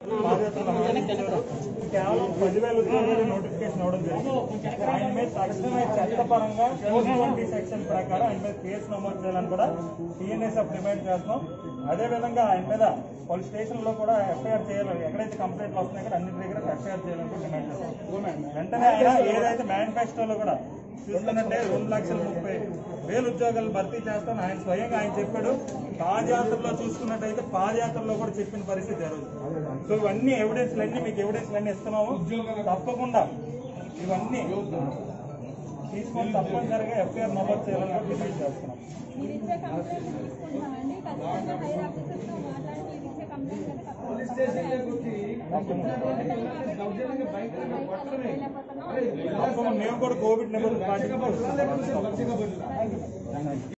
కేవలం పదివేల ఉద్యోగాలు నోటిఫికేషన్ ఇవ్వడం జరిగింది ఆయన మీద తక్షణమే చట్టపరంగా ఫోర్ ట్వంటీ సెక్షన్ ప్రకారం ఆయన మీద కేసు నమోదు చేయాలని కూడా టీఎన్ఎస్ఎఫ్ డిమాండ్ చేస్తున్నాం అదే విధంగా ఆయన మీద పలు స్టేషన్ లో కూడా ఎఫ్ఐఆర్ చేయాలి ఎక్కడైతే కంప్లైంట్లు వస్తున్నాయో అక్కడ అన్ని దగ్గర ఎఫ్ఐఆర్ చేయాలని కూడా డిమాండ్ చేస్తున్నాం వెంటనే ఆయన ఏదైతే మేనిఫెస్టోలో కూడా చూస్తున్నట్టే రెండు లక్షల ముప్పై వేలు ఉద్యోగాలు భర్తీ చేస్తాను ఆయన స్వయంగా ఆయన చెప్పాడు పాదయాత్రలో చూసుకున్నట్టయితే పాదయాత్రలో కూడా చెప్పిన పరిస్థితి జరుగుతుంది సో ఇవన్నీ ఎవిడెన్స్ అన్ని మీకు ఎవిడెన్స్ అన్ని ఇస్తున్నాము తప్పకుండా ఇవన్నీ తీసుకొని తప్పనిసరిగా ఎఫ్ఐఆర్ నమోదు చేయాలని కూడా డిమాండ్ చేస్తున్నాం మీరు ఇచ్చే కంప్లైంట్ తీసుకుంటామండి ఖచ్చితంగా హైర్ ఆఫీసర్స్ తో మాట్లాడి మీరు ఇచ్చే కంప్లైంట్ అయితే తప్పకుండా మేము కూడా కోవిడ్ నిబంధనలు పాటించాలి